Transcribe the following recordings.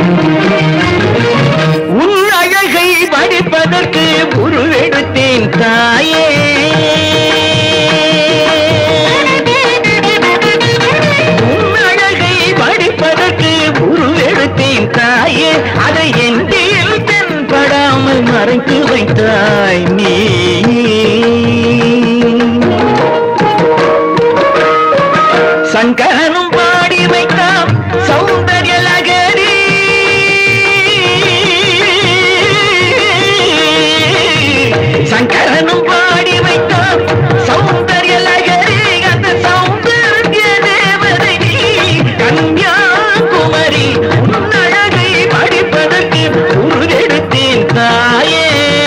உன் அழகை வடிப்பதற்கு உருவெடுத்தேன் தாயே உன் அழகை வடிப்பதற்கு உருவெடுத்தேன் தாயே அதை என் தென்படாமல் மறைத்து வைத்தாய் நீ சங்கரனும் பாடி வைத்தான் சௌந்தர்ய லகரி சங்கரனும் பாடி வைத்தான் சௌந்தர்ய லகரி அந்த சௌந்தர்ய தேவதை நீ கன்யாகுமரி உன் அழகை படிப்பதற்கு உருவெடுத்தேன் தாயே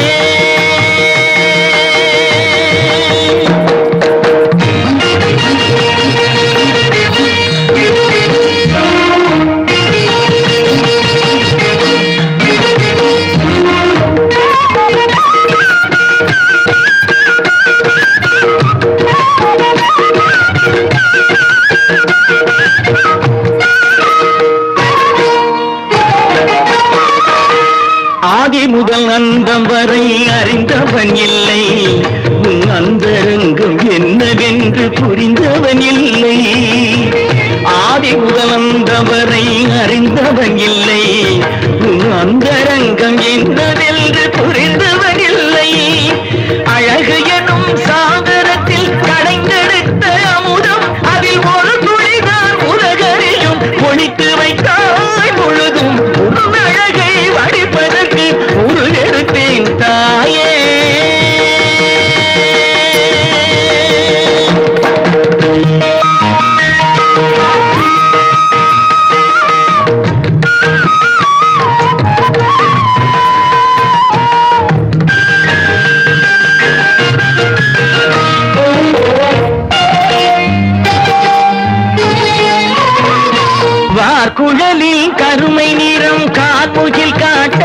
ஆதி முதல் அந்தம் வரை அறிந்தவன் இல்லை உன் அந்தரங்கம் என்னவென்று புரிந்தவன் இல்லை ஆதி முதல் அந்தம் வரை அறிந்தவன் இல்லை உன் அந்தரங்கம் என்னவென்று புரிந்தவன் இல்லை அழகு எனும் சாகரத்தில் கடைந்தெடுத்த அமுதம் அதில் ஒரு துளிதான் உலகறியும் ஒழித்து வைத்தாய் முழுதும் உன் அழகை வடிப்பதற்கு ஒரு எடுத்தேன் தாயே வார்குழலில் கருமை நிறம் கார்முகில் காட்ட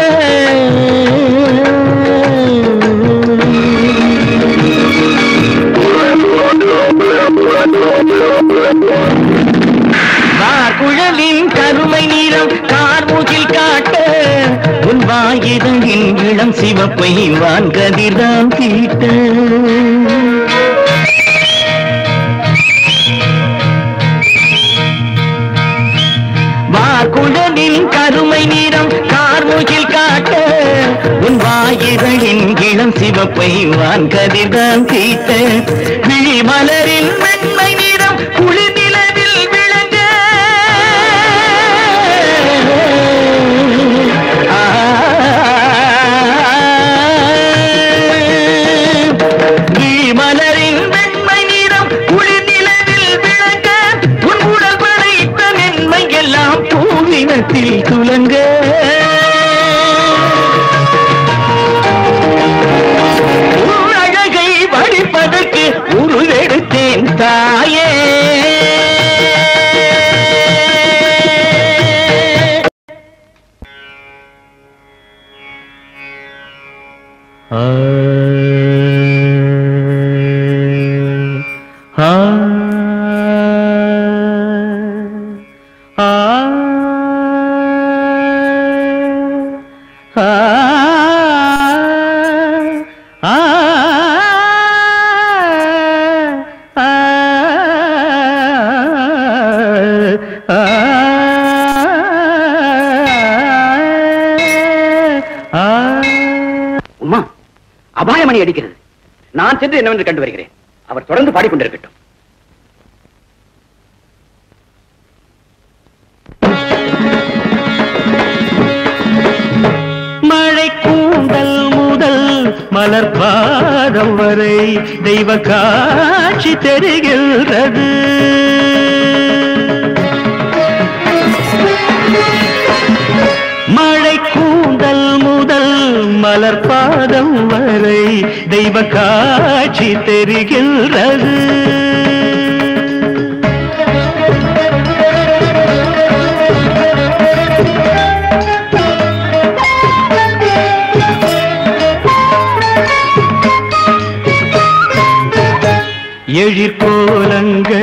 வார்குழலின் கருமை நிறம் கார்முகில் காட்ட உன் வாயிதழின் இளம் சிவப்பை வான்கதிர்தான் தீட்ட வாக்குழலின் கருமை நிறம் கார்முகில் காட்ட உன் வாயிகளின் இளம் சிவப்பை வான் கதிர்தான் தீட்ட விழி மலரின் வெண்மை நிறம் குளிர் நிலவில் விளங்க விழி மலரின் வெண்மை நிறம் குளிர் நிலவில் விளங்க உன் உடல் படைத்த மென்மை எல்லாம் பூவினத்தில் துலங்க உன் அழகை வடிப்பதற்கு உருவெடுத்தேன் தாயே ஆ ஆ ஆ ஆ உமா அபாயமணி அடிக்கிறது நான் சென்று என்னவென்று கண்டு வருகிறேன் அவர் தொடர்ந்து பாடிக்கொண்டிருக்கட்டும் மழை கூந்தல் முதல் மலர் பாதம் வரை தெய்வ காட்சி தெரிகின்றது மழை கூந்தல் முதல் மலர் பாதம் வரை தெய்வ காட்சி தெரிகின்றது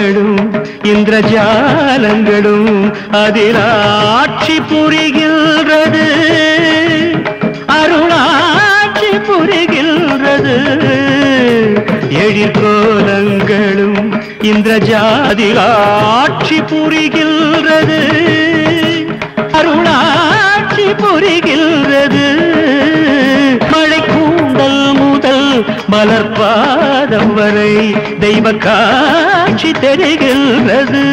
எழிற்கோலங்களும் இந்திரஜாலங்களும் அதில் ஆட்சி புரிகின்ற புரிகின்றது அருளாட்சி புரிகின்றது எழிற்கோலங்களும் இந்திரஜாதி ஆட்சி புரிகின்றது அருளாட்சி புரிகின்றது மழை கூந்தல் முதல் மலர்பாதம் வரை தெய்வ காட்சி தெரிகின்றது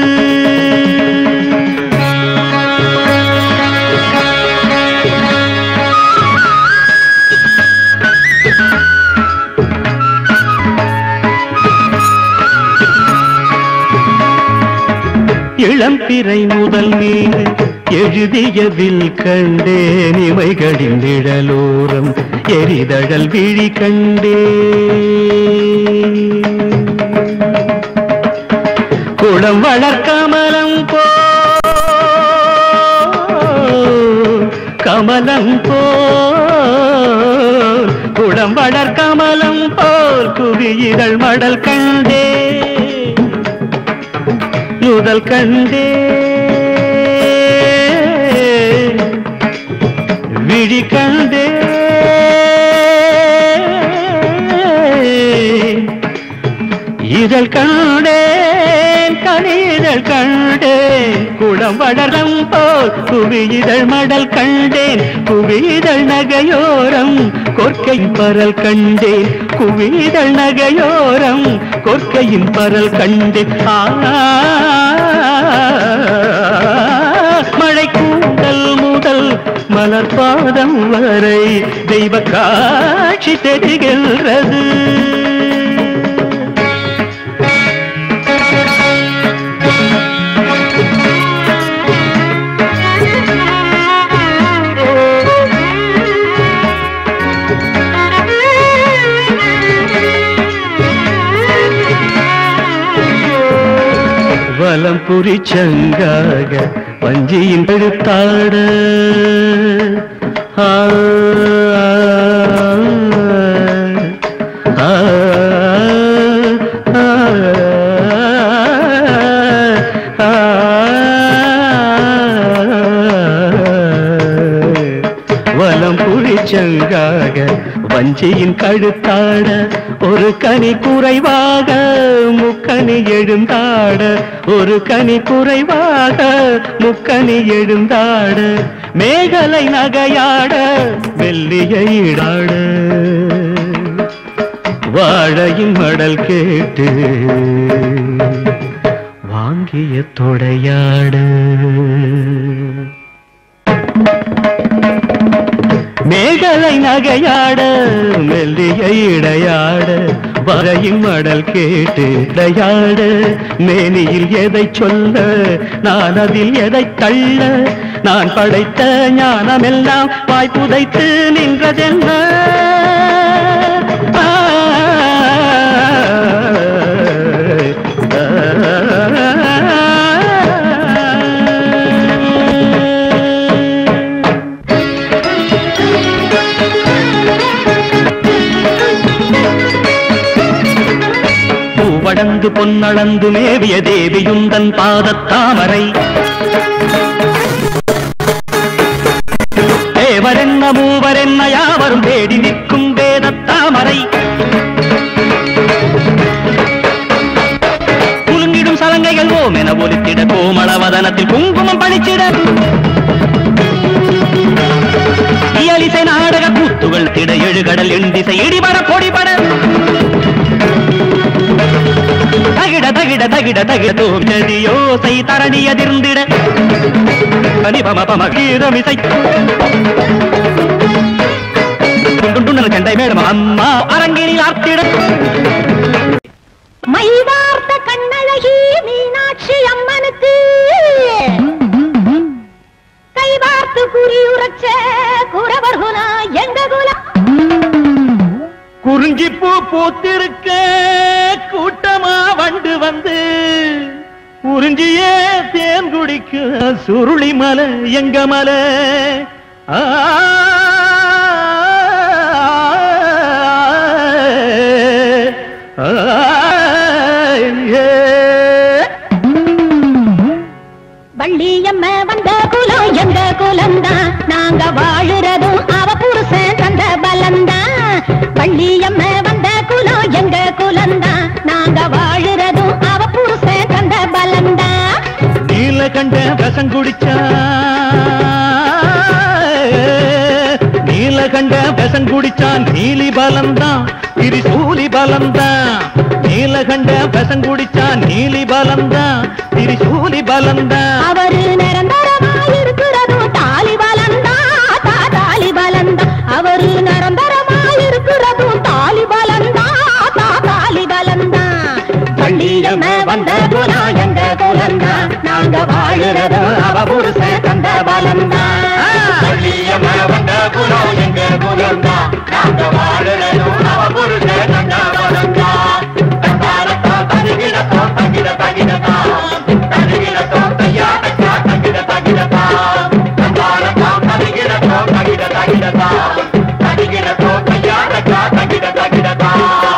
இளம்பிறை முதல் மீது எழுதியதில் கண்டேன் இமைகளின் நிழலோரம் எரிதழல் விழி கண்டே குளம் வளர்க்கமலம் போ கமலம் போல் குளம் வளர்க்கமலம் போல் குவியிதழ் மடல் கண்டே முதல் கண்டே விழி கண்டே இதழ் கண்டேன் கனிதழ் கண்டேன் குளம் வளரம் போல் குவியிதழ் மடல் கண்டேன் குவிதழ் நகையோரம் கொற்கையின் பரல் கண்டேன் குவிதழ் நகையோரம் கொற்கையின் பரல் கண்டேன் ஆ மழை கூந்தல் முதல் மலர் பாதம் வரை தெய்வ காட்சி தெரிகின்றது வலம் புரி சங்காக வஞ்சியின் எழுத்தாட ஆ, ஆ, ஆ, ஆ, வலம் புரி சங்காக வஞ்சியின் கழுத்தாட ஒரு கனி குறைவாக முக்கனி எழுந்தாட ஒரு கனி குறைவாக முக்கனி எழுந்தாட மேகலை நகையாட வெள்ளிய ஈடாட வாழையின் மடல் கேட்டு வாங்கிய தொடையாட மேகலை நகையாட மெல்லிய இடையாட வரையும் மடல் கேட்டு இடையாட மேனியில் எதை சொல்ல நான் அதில் எதை தள்ள நான் படைத்த ஞானமெல்லாம் வாய் புதைத்து நின்றதென்ன ஆ, ஆ, பூவடந்து பொன்னளந்து மேவிய தேவியுந்தன் பாதத்தாமரை தேவரென்ன மூவரென்ன யாவரும் தேடி நிற்கும் வேதத்தாமரை குலுங்கிடும் சலங்கைகள் ஓம் என ஒலித்திட கோமளவதனத்தில் குங்குமம் பணிச்சிட இயலிசை நாடக கூத்துகள் திட எழுகடல் எண்டிசை இடிபட பொடிபட தகிட தகிட தகிட தகிட தோன்றதியோசை தரணி அதிர்ந்திட பனிபம பம கீரமிசை குண்டுண்டுன சண்டை மேடம் அம்மா அரங்கினில் ஆர்த்திட மைவார்த்த கண்ணழகி மீனாட்சி அம்மனுக்கு கைவார்த்து குறியுரைச்ச குறவர்குலா எங்க குலம் குறிஞ்சிப்பூ பூத்திருக்க கூட்டமா வண்டு வந்து உறிஞ்சியே தேன் குடிக்க சுருளி மலை எங்க மலை ஆ, ஆ, ஏ. வள்ளி வள்ளியம்ம வந்த குலம் எங்க குலம்தான் நாங்க வாழுறதும் அவ புருஷன் தந்த பலம்தான் வள்ளியம்ம வந்த குலம் எங்க குலம்தான் நாங்க வாழுறதும் அவ புருஷன் தந்த பலம்தான் நீலகண்ட விஷம் குடிச்சா நீலகண்ட விஷம் குடிச்சான் நீலி பலம்தான் திரிசூலி பலம்தான் நீலகண்ட விஷம் குடிச்சான் நீலி பலம்தான் திரிசூலி பலம்தான் அவரு நிரந்தரமாயிருக்கிறதும் தாலி பலம்தான் தா தாலி பலம்தான் அவரு நிரந்தரமாயிருக்கிறதும் தாலி பலம்தான் தா தாலி பலம்தான் வள்ளியம்ம வந்த குலம் எங்க குலம்தான் நாங்க வாழுறதும் அவ புருஷன் தந்த பலம்தான் வள்ளியம்ம வந்த குலம் எங்க குலம்தான் நாங்க வாழறதும் அவ புருஷன் தந்த பலம்தான் தந்தாரத்தோ தருகிடத்தோ தகிட தகிடத்தா தருகிடத்தோ தையா தக்கா தகிட தகிடத்தா தந்தாரத்தோ தருகிடத்தோ தகிட தகிடத்தா தருகிடத்தோ தையா தக்கா தகிட தகிடத்தா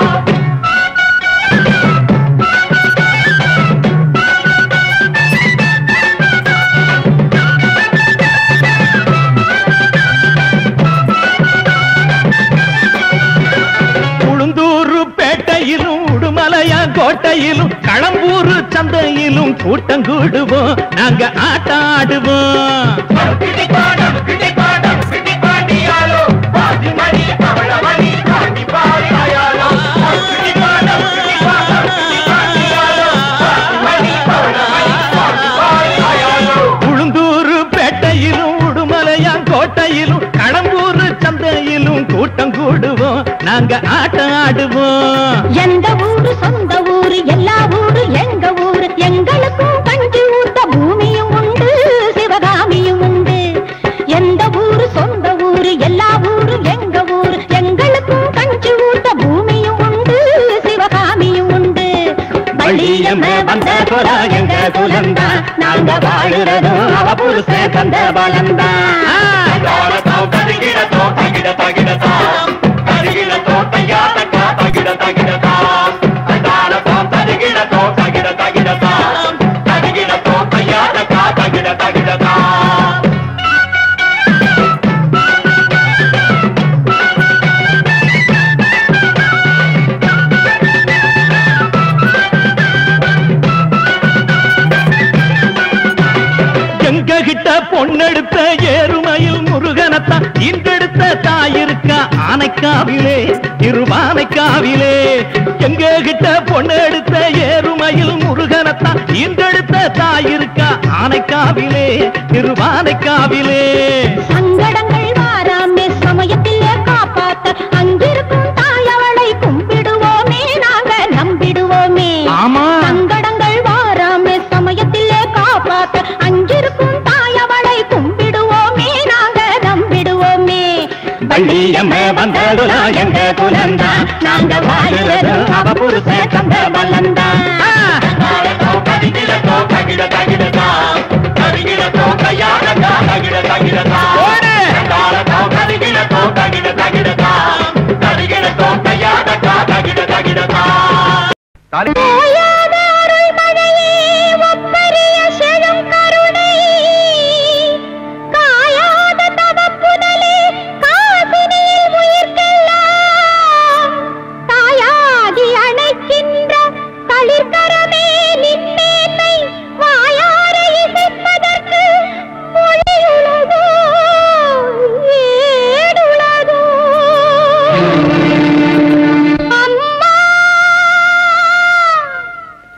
உளுந்தூரு பேட்டையிலும் உடுமலையா கோட்டையிலும் களம்பூரு சந்தையிலும் கூட்டம் கூடுவோம் நாங்க ஆட்டம் ஆடுவோம் கிட்டிப்பாடம் கிட்டிப்பாடம் கிட்டிப்பாண்டியாலோ பாதிமணி பவளமணி காண்டி பாயாலோ கிட்டிப்பாடம் கிட்டிப்பாடம் கிட்டிப்பாண்டியாலோ பாதிமணி பவளமணி காண்டி பாயாலோ உளுந்தூரு பேட்டையிலும் உடுமலையா கோட்டையிலும் களம்பூரு சந்தையிலும் கூட்டம் கூடுவோம் நாங்க ஆட்டம் ஆடுவோம் எந்த ஊரு சொந்த ஊரு எல்லா ஊரு எங்க ஊரு எங்களுக்கும் கஞ்சி ஊத்த பூமியும் உண்டு சிவகாமியும் உண்டு எந்த ஊரு சொந்த ஊரு எல்லா ஊரு எங்க ஊரு எங்களுக்கும் கஞ்சி ஊத்த பூமியும் உண்டு சிவகாமியும் உண்டு வள்ளியம்ம வந்த குலா எங்க குலம்தான் நாங்க வாழுறதும் அவ புருஷன் தந்த பலம்தான் தாரதோ தகிடதோ தகிட தகிடதா தகிடதோ தையா தக்கா தகிட தகிடதா தாரதோ தகிடதோ தகிட தகிடதா தகிடதோ தையா தக்கா தகிட தகிடதா எங்க கிட்ட பொண்ணெடுத்த ஏறுமையில் முருகனத்தான் இன்றெடுத்த தாயிருக்கா ஆனைக்காவிலே திருவானைக்காவிலே எங்க கிட்ட பொண்ணெடுத்த ஏறுமையில் முருகனத்தான் இன்றெடுத்த தாயிருக்கா ஆனைக்காவிலே திருவானைக்காவிலே சங்கடங்கள் வாராமே சமயத்திலே காப்பாத்த அங்கிருக்கும் தாயவளை கும்பிடுவோமே நாங்க நம்பிடுவோமே ஆமா. சங்கடங்கள் வாராமே சமயத்திலே காப்பாத்த அங்கிருக்கும் தாயவளை கும்பிடுவோமே நாங்க நம்பிடுவோமே வள்ளியம்ம வந்ததுலா எங்க குலந்தான் நாங்க வாழுறதும் அவ புருஷன் தந்த பலந்தான் தாரதோ தகிடதோ தகிட தகிடதா தகிடதோ தையா தக்கா தகிட தகிடதா ஓடு! தாரதோ தகிடதோ தகிட தகிடதா தகிடதோ தையா தக்கா தகிட தகிடதா ஓயாத அருள் மழையே ஒப்பரிய செழும் கருணை காயாத தவப்புதலே காசினியில் உயிர்க்கெல்லாம் தாயாகி அணைக்கின்ற களிர்கரமே நின்னேனை வாயார இசைப்பதற்கு மொழியுள்ளதோ ஏடுள்ளதோ அம்மா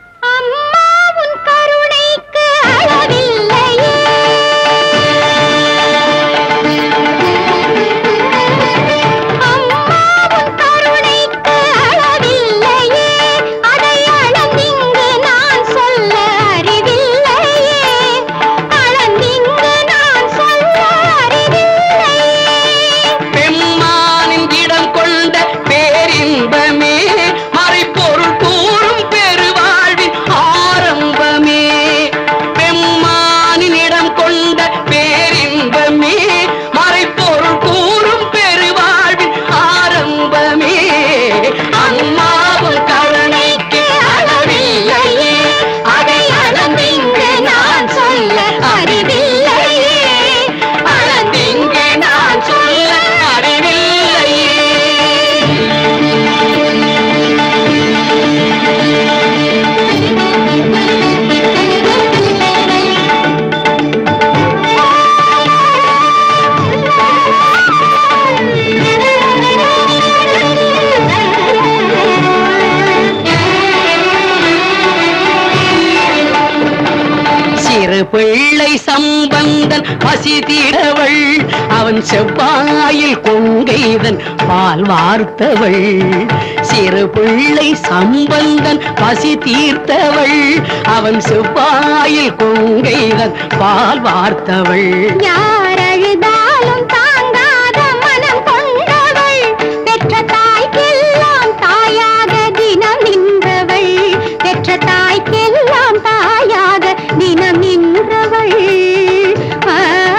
பிள்ளை சம்பந்தன் பசி தீரவள் அவன் செவ்வாயில் கொங்கைதன் பால் வார்த்தவள் சிறு பிள்ளை சம்பந்தன் பசி தீர்த்தவள் அவன் செவ்வாயில் கொங்கைதன் பால் வார்த்தவள் யார் அழுதாலும் தாங்காத மனம் கொண்டவள் பெற்ற தாய்க்கெல்லாம் தாயாக தினம் நின்றவள் பெற்ற தாய்க்கெல்லாம் தாயாக தினம் நின்றவள் ஆ.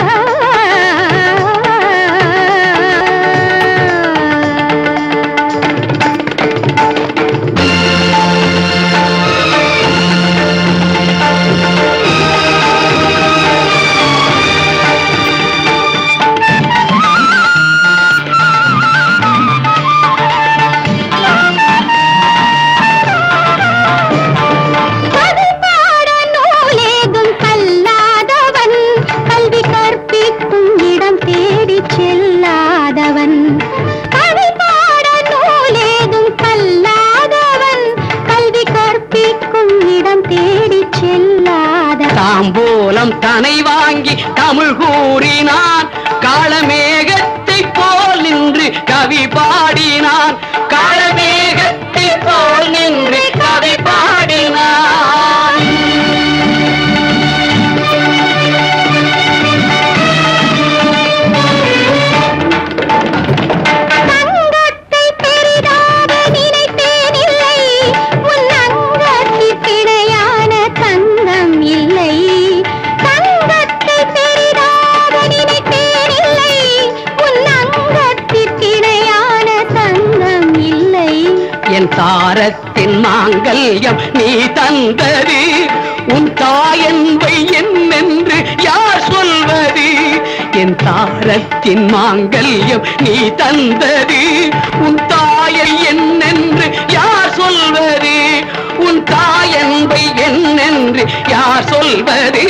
கவி பாட நூலேதும் கல்லாதவன் கல்வி கற்பிக்கும் இடம் தேடி செல்லாதவன் கவி பாட நூலேதும் கல்லாதவன் கல்வி கற்பிக்கும் இடம் தேடி செல்லாதவன் தாம்பூலம் தனை வாங்கி தமிழ் கூறினான் காளமேகத்தை போல் நின்று கவி பாடினான் காளமேகத்தை போல் நின்று கவி பாடினான் தங்கத்தை பெரிதாக நினைத்தேன் இல்லை உன் அங்கத்தில் பிணையான தங்கம் இல்லை தங்கத்தை பெரிதாக நினைத்தேன் இல்லை உன் அங்கத்தில் பிணையான தங்கம் இல்லை என் தாரத்தின் மாங்கல்யம் நீ தந்தது உன் தாயன்பை என்னென்று யார் சொல்வது என் தாரத்தின் மாங்கல்யம் நீ தந்தது உன் தாயை என்னென்று யார் சொல்வது உன் தாயன்பை என்னென்று யார் சொல்வது